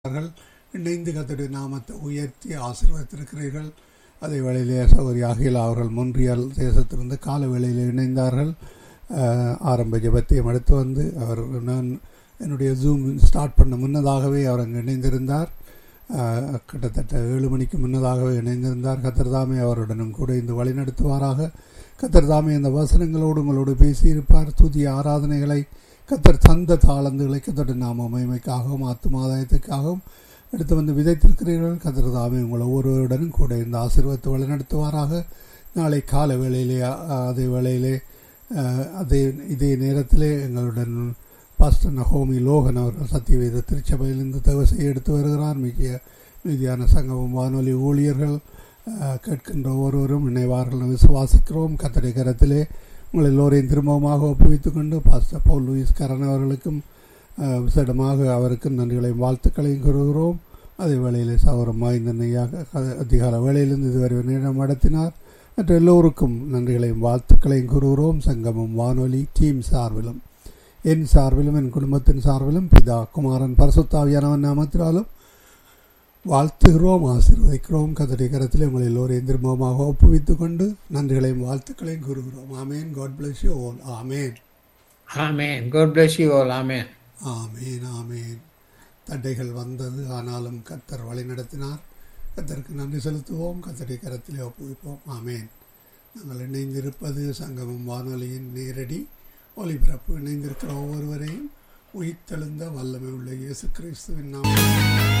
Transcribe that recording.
அவர்கள் இணைந்து கத்தருடைய நாமத்தை உயர்த்தி ஆசீர்வதித்திருக்கிறீர்கள் அதே வேளையிலே சௌகரி அகிலா அவர்கள் மொன்றியல் தேசத்திலிருந்து கால வேளையில் இணைந்தார்கள் அஹ், ஆரம்ப ஜெபத்தையும் அடுத்து வந்து அவர் நான் என்னுடைய ஜூம் ஸ்டார்ட் பண்ண முன்னதாகவே அவர் அங்கு இணைந்திருந்தார் அஹ், கிட்டத்தட்ட ஏழு மணிக்கு முன்னதாகவே இணைந்திருந்தார் கத்தர்தாமே அவருடனும் கூட இந்த வழி நடத்துவாராக கத்தர்தாமே இந்த வசனங்களோடு உங்களோடு பேசியிருப்பார் துதிய ஆராதனைகளை கத்தர் தந்த தாளந்துகளை கத்தோட நாம மகிமைக்காகவும் ஆத்துமாதாயத்துக்காகவும் எடுத்து வந்து விதைத்திருக்கிறீர்கள் கத்தர் தாமே உங்கள் ஒவ்வொருவருடனும் கூட இந்த ஆசீர்வாதத்தை வழிநடத்துவாராக நாளை கால வேளையிலே அ- அதே வேளையிலே அஹ், அதே இதே நேரத்திலே எங்களுடன் பாஸ்டர் நகோமி லோகன் அவர்கள் சத்தியவேத திருச்சபையிலிருந்து தவசை எடுத்து வருகிறார் மிக மீதியான சங்கமம் வானொலி ஊழியர்கள் அஹ், கேட்கின்ற ஒவ்வொருவரும் இணைவார்கள் என விசுவாசிக்கிறோம் கத்தடை கரத்திலே உங்கள் எல்லோரையும் திரும்பமாக ஒப்புவித்துக் கொண்டு பாஸ்டர் பவுல் லூயிஸ் கரண் அவர்களுக்கும் அஹ், விசேடமாக அவருக்கு நன்றிகளையும் வாழ்த்துக்களையும் கூறுகிறோம் அதே வேளையிலே சௌரம் வாய்ந்தனையாக அதிகால வேளையிலிருந்து இதுவரை நேரம் நடத்தினார் மற்ற எல்லோருக்கும் நன்றிகளையும் வாழ்த்துக்களையும் கூறுகிறோம் சங்கமம் வானொலி டீம் சார்பிலும் என் சார்பிலும் என் குடும்பத்தின் சார்பிலும் பிதா குமாரன் பரசுத்தாவியானவன் நாமத்தினாலும் வாழ்த்துகிறோம் ஆசீர்வதிக்கிறோம் கத்தடி கரத்தில் உங்களை எல்லோரையும் திரும்பமாக ஒப்புவித்துக் கொண்டு நன்றிகளையும் வாழ்த்துக்களையும் கூறுகிறோம் amen god bless you all amen Amen. God bless you all. Amen. Amen amen தடைகள் வந்தது ஆனாலும் கத்தர் வழி நடத்தினார் கத்தருக்கு நன்றி செலுத்துவோம் கத்தரை கரத்திலே ஒப்புவிப்போம் ஆமேன் நாங்கள் இணைந்திருப்பது சங்கமம் வானொலியின் நேரடி ஒளிபரப்பு இணைந்திருக்கிற ஒவ்வொருவரையும் உயிர்த்தெழுந்த வல்லமை உள்ள இயேசு கிறிஸ்துவின் நாமம்